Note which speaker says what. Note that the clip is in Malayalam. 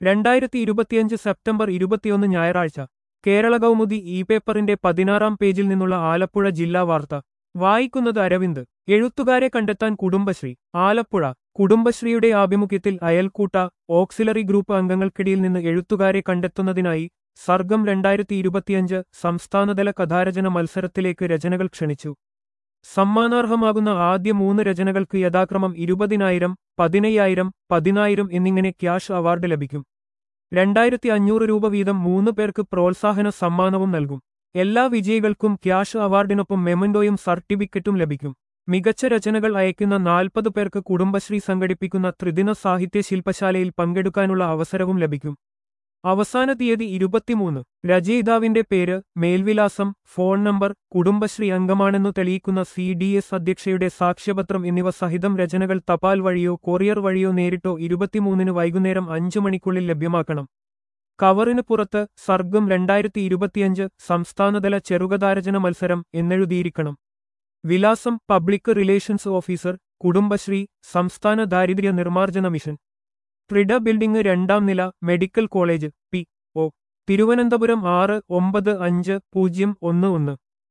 Speaker 1: രണ്ടായിരത്തി ഇരുപത്തിയഞ്ച് സെപ്റ്റംബർ ഇരുപത്തിയൊന്ന് ഞായറാഴ്ച കേരള കൗമുദി ഇ പേപ്പറിന്റെ പതിനാറാം പേജിൽ നിന്നുള്ള ആലപ്പുഴ ജില്ലാ വാർത്ത വായിക്കുന്നത് അരവിന്ദ് എഴുത്തുകാരെ കണ്ടെത്താൻ കുടുംബശ്രീ ആലപ്പുഴ കുടുംബശ്രീയുടെ ആഭിമുഖ്യത്തിൽ അയൽക്കൂട്ട ഓക്സിലറി ഗ്രൂപ്പ് അംഗങ്ങൾക്കിടയിൽ നിന്ന് എഴുത്തുകാരെ കണ്ടെത്തുന്നതിനായി സർഗം രണ്ടായിരത്തി ഇരുപത്തിയഞ്ച് സംസ്ഥാനതല കഥാരചന മത്സരത്തിലേക്ക് രചനകൾ ക്ഷണിച്ചു സമ്മാനാർഹമാകുന്ന ആദ്യ മൂന്ന് രചനകൾക്ക് യഥാക്രമം ഇരുപതിനായിരം പതിനയ്യായിരം പതിനായിരം എന്നിങ്ങനെ ക്യാഷ് അവാർഡ് ലഭിക്കും രണ്ടായിരത്തി അഞ്ഞൂറ് രൂപ വീതം മൂന്ന് പേർക്ക് പ്രോത്സാഹന സമ്മാനവും നൽകും എല്ലാ വിജയികൾക്കും ക്യാഷ് അവാർഡിനൊപ്പം മെമന്റോയും സർട്ടിഫിക്കറ്റും ലഭിക്കും മികച്ച രചനകൾ അയക്കുന്ന നാൽപ്പത് പേർക്ക് കുടുംബശ്രീ സംഘടിപ്പിക്കുന്ന ത്രിദിന സാഹിത്യ ശില്പശാലയിൽ പങ്കെടുക്കാനുള്ള അവസരവും ലഭിക്കും അവസാന തീയതി ഇരുപത്തിമൂന്ന് രചയിതാവിന്റെ പേര് മേൽവിലാസം ഫോൺ നമ്പർ കുടുംബശ്രീ അംഗമാണെന്നു തെളിയിക്കുന്ന സി ഡി എസ് അധ്യക്ഷയുടെ സാക്ഷ്യപത്രം എന്നിവ സഹിതം രചനകൾ തപാൽ വഴിയോ കൊറിയർ വഴിയോ നേരിട്ടോ ഇരുപത്തിമൂന്നിന് വൈകുന്നേരം അഞ്ചു മണിക്കുള്ളിൽ ലഭ്യമാക്കണം കവറിന് പുറത്ത് സർഗം രണ്ടായിരത്തി ഇരുപത്തിയഞ്ച് സംസ്ഥാനതല ചെറുകഥാരചന മത്സരം എന്നെഴുതിയിരിക്കണം വിലാസം പബ്ലിക് റിലേഷൻസ് ഓഫീസർ കുടുംബശ്രീ സംസ്ഥാന ദാരിദ്ര്യ നിർമ്മാർജ്ജന മിഷൻ ട്രിഡ ബിൽഡിംഗ് രണ്ടാം നില medical college P O Thiruvananthapuram ആറ് ഒമ്പത് അഞ്ച് പൂജ്യം ഒന്ന് ഒന്ന്